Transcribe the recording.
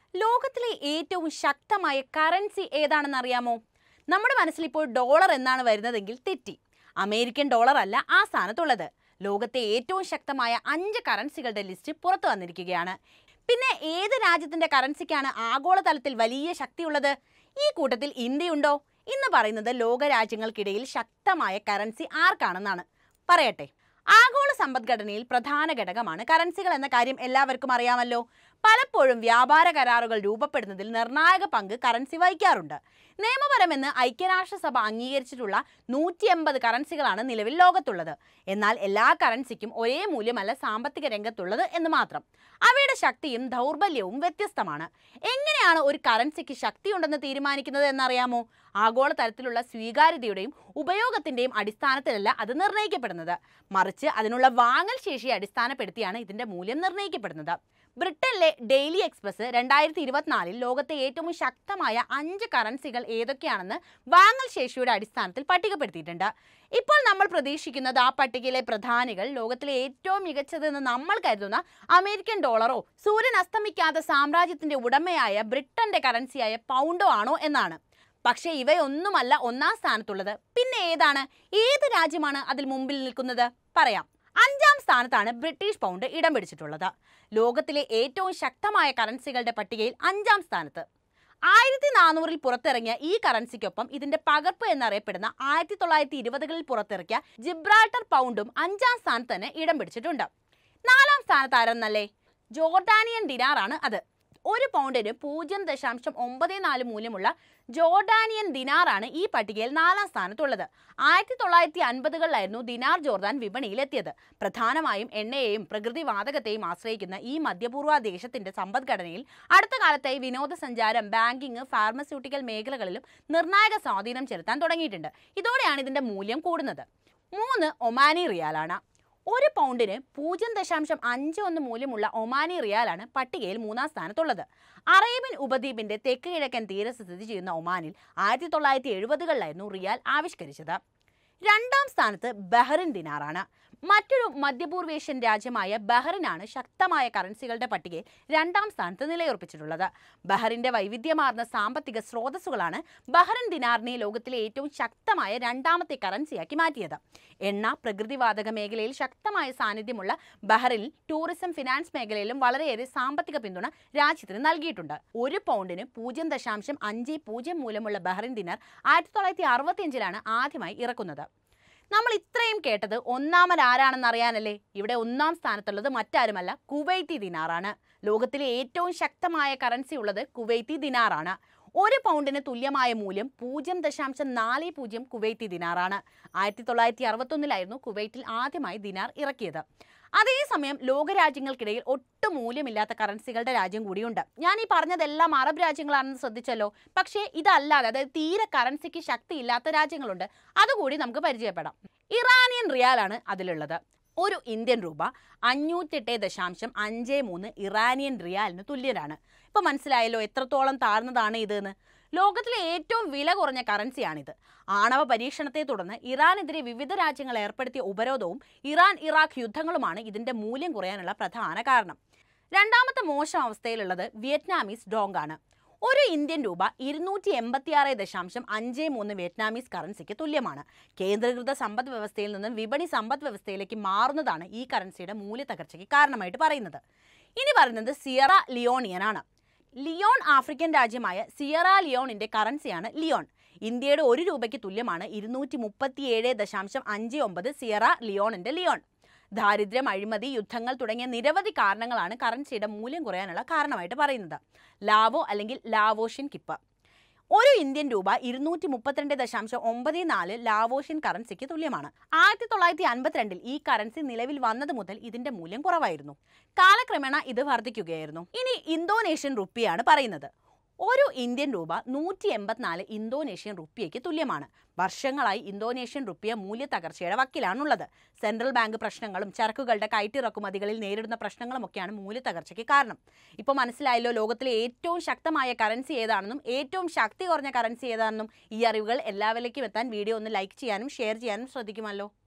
ലോകത്തിലെ ഏറ്റവും ശക്തമായ കറൻസി ഏതാണെന്ന് അറിയാമോ നമ്മുടെ മനസ്സിൽ ഇപ്പോൾ ഡോളർ എന്നാണ് വരുന്നതെങ്കിൽ തെറ്റി അമേരിക്കൻ ഡോളർ അല്ല ആ സ്ഥാനത്തുള്ളത് ലോകത്തെ ഏറ്റവും ശക്തമായ അഞ്ച് കറൻസികളുടെ ലിസ്റ്റ് പുറത്തു വന്നിരിക്കുകയാണ് പിന്നെ ഏത് രാജ്യത്തിന്റെ കറൻസിക്കാണ് ആഗോളതലത്തിൽ വലിയ ശക്തിയുള്ളത് ഈ കൂട്ടത്തിൽ ഇന്ത്യയുണ്ടോ ഇന്ന് പറയുന്നത് ലോക രാജ്യങ്ങൾക്കിടയിൽ ശക്തമായ കറൻസി ആർക്കാണെന്നാണ് പറയട്ടെ ആഗോള സമ്പദ്ഘടനയിൽ പ്രധാന ഘടകമാണ് കറൻസികൾ എന്ന കാര്യം എല്ലാവർക്കും അറിയാമല്ലോ പലപ്പോഴും വ്യാപാര കരാറുകൾ രൂപപ്പെടുന്നതിൽ നിർണായക പങ്ക് കറൻസി വഹിക്കാറുണ്ട് നിയമപരമെന്ന് ഐക്യരാഷ്ട്രസഭ അംഗീകരിച്ചിട്ടുള്ള നൂറ്റി എൺപത് കറൻസികളാണ് നിലവിൽ ലോകത്തുള്ളത് എന്നാൽ എല്ലാ കറൻസിക്കും ഒരേ മൂല്യമല്ല സാമ്പത്തിക രംഗത്തുള്ളത് എന്ന് മാത്രം അവയുടെ ശക്തിയും ദൗർബല്യവും വ്യത്യസ്തമാണ് എങ്ങനെയാണ് ഒരു കറൻസിക്ക് ശക്തിയുണ്ടെന്ന് തീരുമാനിക്കുന്നത് എന്നറിയാമോ ആഗോള തലത്തിലുള്ള സ്വീകാര്യതയുടെയും ഉപയോഗത്തിന്റെയും അടിസ്ഥാനത്തിലല്ല അത് നിർണ്ണയിക്കപ്പെടുന്നത് മറിച്ച് അതിനുള്ള വാങ്ങൽ ശേഷിയെ അടിസ്ഥാനപ്പെടുത്തിയാണ് ഇതിന്റെ മൂല്യം നിർണ്ണയിക്കപ്പെടുന്നത് ബ്രിട്ടനിലെ ഡെയിലി എക്സ്പ്രസ് രണ്ടായിരത്തി ഇരുപത്തിനാലിൽ ലോകത്തെ ഏറ്റവും ശക്തമായ അഞ്ച് കറൻസികൾ ഏതൊക്കെയാണെന്ന് വാങ്ങൽ ശേഷിയുടെ അടിസ്ഥാനത്തിൽ പട്ടികപ്പെടുത്തിയിട്ടുണ്ട് ഇപ്പോൾ നമ്മൾ പ്രതീക്ഷിക്കുന്നത് ആ പട്ടികയിലെ പ്രധാനികൾ ലോകത്തിലെ ഏറ്റവും മികച്ചതെന്ന് നമ്മൾ കരുതുന്ന അമേരിക്കൻ ഡോളറോ സൂര്യൻ അസ്തമിക്കാത്ത സാമ്രാജ്യത്തിന്റെ ഉടമയായ ബ്രിട്ടന്റെ കറൻസിയായ പൗണ്ടോ ആണോ എന്നാണ് പക്ഷേ ഇവയൊന്നുമല്ല ഒന്നാം സ്ഥാനത്തുള്ളത് പിന്നെ ഏതാണ് ഏത് രാജ്യമാണ് അതിൽ മുമ്പിൽ നിൽക്കുന്നത് പറയാം അഞ്ചാം സ്ഥാനത്താണ് ബ്രിട്ടീഷ് പൗണ്ട് ഇടം പിടിച്ചിട്ടുള്ളത് ലോകത്തിലെ ഏറ്റവും ശക്തമായ കറൻസികളുടെ പട്ടികയിൽ അഞ്ചാം സ്ഥാനത്ത് ആയിരത്തി നാനൂറിൽ പുറത്തിറങ്ങിയ ഈ കറൻസിക്കൊപ്പം ഇതിന്റെ പകർപ്പ് എന്നറിയപ്പെടുന്ന ആയിരത്തി തൊള്ളായിരത്തി ഇരുപതുകളിൽ പുറത്തിറക്കിയ ജിബ്രാൾട്ടർ പൗണ്ടും അഞ്ചാം സ്ഥാനത്ത് തന്നെ ഇടം പിടിച്ചിട്ടുണ്ട് നാലാം സ്ഥാനത്ത് ആരെന്നല്ലേ ജോർഡാനിയൻ ദിനാറാണ് അത് ഒരു പൗണ്ടിന് പൂജ്യം ദശാംശം ഒമ്പത് നാല് മൂല്യമുള്ള ജോർഡാനിയൻ ദിനാറാണ് ഈ പട്ടികയിൽ നാലാം സ്ഥാനത്തുള്ളത് ആയിരത്തി തൊള്ളായിരത്തി അൻപതുകളിലായിരുന്നു ദിനാർ ജോർദാൻ വിപണിയിലെത്തിയത് പ്രധാനമായും എണ്ണയെയും പ്രകൃതിവാതകത്തെയും ആശ്രയിക്കുന്ന ഈ മധ്യപൂർവ്വ ദേശത്തിന്റെ സമ്പദ്ഘടനയിൽ അടുത്ത കാലത്തായി വിനോദസഞ്ചാരം ബാങ്കിങ് ഫാർമസ്യൂട്ടിക്കൽ മേഖലകളിലും നിർണായക സ്വാധീനം ചെലുത്താൻ തുടങ്ങിയിട്ടുണ്ട് ഇതോടെയാണ് ഇതിന്റെ മൂല്യം കൂടുന്നത് മൂന്ന് ഒമാനി റിയാലാണ് ഒരു പൗണ്ടിന് പൂജ്യം ദശാംശം അഞ്ച് ഒന്ന് മൂല്യമുള്ള ഒമാനി റിയാലാണ് പട്ടികയിൽ മൂന്നാം സ്ഥാനത്തുള്ളത് അറേബ്യൻ ഉപദ്വീപിന്റെ തെക്ക് കിഴക്കൻ തീരത്ത് സ്ഥിതി ചെയ്യുന്ന ഒമാനിൽ ആയിരത്തി തൊള്ളായിരത്തി എഴുപതുകളിലായിരുന്നു റിയാൽ ആവിഷ്കരിച്ചത് രണ്ടാം സ്ഥാനത്ത് ബഹ്റിൻ ദിനാറാണ് മറ്റൊരു മധ്യപൂർവേഷ്യൻ രാജ്യമായ ബഹ്റിനാണ് ശക്തമായ കറൻസികളുടെ പട്ടികയിൽ രണ്ടാം സ്ഥാനത്ത് നിലയുറപ്പിച്ചിട്ടുള്ളത് ബഹ്റിന്റെ വൈവിധ്യമാർന്ന സാമ്പത്തിക സ്രോതസ്സുകളാണ് ബഹ്റിൻ ദിനാറിനെ ലോകത്തിലെ ഏറ്റവും ശക്തമായ രണ്ടാമത്തെ കറൻസിയാക്കി മാറ്റിയത് എണ്ണ പ്രകൃതിവാതക മേഖലയിൽ ശക്തമായ സാന്നിധ്യമുള്ള ബഹ്റിൻ ടൂറിസം ഫിനാൻസ് മേഖലയിലും വളരെയേറെ സാമ്പത്തിക പിന്തുണ രാജ്യത്തിന് നൽകിയിട്ടുണ്ട് ഒരു പൗണ്ടിന് പൂജ്യം ദശാംശം അഞ്ച് പൂജ്യം മൂലമുള്ള ബഹ്റിൻ ദിനാർ ആയിരത്തി തൊള്ളായിരത്തി അറുപത്തിയഞ്ചിലാണ് ആദ്യമായി ഇറക്കുന്നത് നമ്മൾ ഇത്രയും കേട്ടത് ഒന്നാമൻ ആരാണെന്ന് അറിയാനല്ലേ ഇവിടെ ഒന്നാം സ്ഥാനത്തുള്ളത് മറ്റാരുമല്ല കുവൈത്തി ദിനാറാണ് ലോകത്തിലെ ഏറ്റവും ശക്തമായ കറൻസി ഉള്ളത് കുവൈത്തി ദിനാറാണ് ഒരു പൗണ്ടിന് തുല്യമായ മൂല്യം പൂജ്യം ദശാംശം നാല് പൂജ്യം കുവൈത്തി ദിനാറാണ് ആയിരത്തി തൊള്ളായിരത്തി അറുപത്തൊന്നിലായിരുന്നു കുവൈറ്റിൽ ആദ്യമായി ദിനാർ ഇറക്കിയത് അതേസമയം ലോകരാജ്യങ്ങൾക്കിടയിൽ ഒട്ടും മൂല്യമില്ലാത്ത കറൻസികളുടെ രാജ്യം കൂടിയുണ്ട് ഞാൻ ഈ പറഞ്ഞതെല്ലാം അറബ് രാജ്യങ്ങളാണെന്ന് ശ്രദ്ധിച്ചല്ലോ പക്ഷേ ഇതല്ലാതെ അതായത് തീരെ കറൻസിക്ക് ശക്തിയില്ലാത്ത രാജ്യങ്ങളുണ്ട് അതുകൂടി നമുക്ക് പരിചയപ്പെടാം ഇറാനിയൻ റിയാലാണ് അതിലുള്ളത് ഒരു ഇന്ത്യൻ രൂപ അഞ്ഞൂറ്റെട്ട് ദശാംശം അഞ്ച് മൂന്ന് ഇറാനിയൻ റിയാലിന് തുല്യരാണ് ഇപ്പോൾ മനസ്സിലായല്ലോ എത്രത്തോളം താഴ്ന്നതാണ് ഇതെന്ന് ലോകത്തിലെ ഏറ്റവും വില കുറഞ്ഞ കറൻസിയാണിത് ആണവ പരീക്ഷണത്തെ തുടർന്ന് ഇറാനെതിരെ വിവിധ രാജ്യങ്ങൾ ഏർപ്പെടുത്തിയ ഉപരോധവും ഇറാൻ ഇറാഖ് യുദ്ധങ്ങളുമാണ് ഇതിന്റെ മൂല്യം കുറയാനുള്ള പ്രധാന കാരണം രണ്ടാമത്തെ മോശം അവസ്ഥയിലുള്ളത് വിയറ്റ്നാമീസ് ഡോങ് ആണ് ഒരു ഇന്ത്യൻ രൂപ ഇരുന്നൂറ്റി എൺപത്തിയാറ് ദശാംശം അഞ്ച് മൂന്ന് വിയറ്റ്നാമീസ് കറൻസിക്ക് തുല്യമാണ് കേന്ദ്രീകൃത സമ്പദ് വ്യവസ്ഥയിൽ നിന്നും വിപണി സമ്പദ് വ്യവസ്ഥയിലേക്ക് മാറുന്നതാണ് ഈ കറൻസിയുടെ മൂല്യത്തകർച്ചയ്ക്ക് കാരണമായിട്ട് പറയുന്നത് ഇനി പറയുന്നത് സിയറ ലിയോണിയൻ ആണ് ലിയോൺ ആഫ്രിക്കൻ രാജ്യമായ സിയറ ലിയോണിന്റെ കറൻസിയാണ് ലിയോൺ ഇന്ത്യയുടെ ഒരു രൂപയ്ക്ക് തുല്യമാണ് ഇരുന്നൂറ്റി മുപ്പത്തിയേഴ് ദശാംശം അഞ്ച് ഒമ്പത് സിയറ ലിയോണിന്റെ ലിയോൺ ദാരിദ്ര്യം അഴിമതി യുദ്ധങ്ങൾ തുടങ്ങിയ നിരവധി കാരണങ്ങളാണ് കറൻസിയുടെ മൂല്യം കുറയാനുള്ള കാരണമായിട്ട് പറയുന്നത് ലാവോ അല്ലെങ്കിൽ ലാവോഷ്യൻ കിപ്പ് ഒരു ഇന്ത്യൻ രൂപ ഇരുന്നൂറ്റി മുപ്പത്തിരണ്ട് ദശാംശം ഒമ്പത് നാല് ലാവോഷ്യൻ കറൻസിക്ക് തുല്യമാണ് ആയിരത്തി തൊള്ളായിരത്തി അൻപത്തിരണ്ടിൽ ഈ കറൻസി നിലവിൽ വന്നത് മുതൽ ഇതിന്റെ മൂല്യം കുറവായിരുന്നു കാലക്രമേണ ഇത് വർദ്ധിക്കുകയായിരുന്നു ഇനി ഇന്തോനേഷ്യൻ റുപ്പിയാണ് പറയുന്നത് ഒരു ഇന്ത്യൻ രൂപ നൂറ്റി എൺപത്തിനാല് ഇന്തോനേഷ്യൻ റുപ്യയ്ക്ക് തുല്യമാണ് വർഷങ്ങളായി ഇന്തോനേഷ്യൻ റുപ്യ മൂല്യത്തകർച്ചയുടെ വക്കിലാണുള്ളത് സെൻട്രൽ ബാങ്ക് പ്രശ്നങ്ങളും ചരക്കുകളുടെ കയറ്റിറക്കുമതികളിൽ നേരിടുന്ന പ്രശ്നങ്ങളുമൊക്കെയാണ് മൂല്യത്തകർച്ചയ്ക്ക് കാരണം ഇപ്പോൾ മനസ്സിലായല്ലോ ലോകത്തിലെ ഏറ്റവും ശക്തമായ കറൻസി ഏതാണെന്നും ഏറ്റവും ശക്തി കുറഞ്ഞ കറൻസി ഏതാണെന്നും ഈ അറിവുകൾ എല്ലാവരിലേക്കും എത്താൻ വീഡിയോ ഒന്ന് ലൈക്ക് ചെയ്യാനും ഷെയർ ചെയ്യാനും ശ്രദ്ധിക്കുമല്ലോ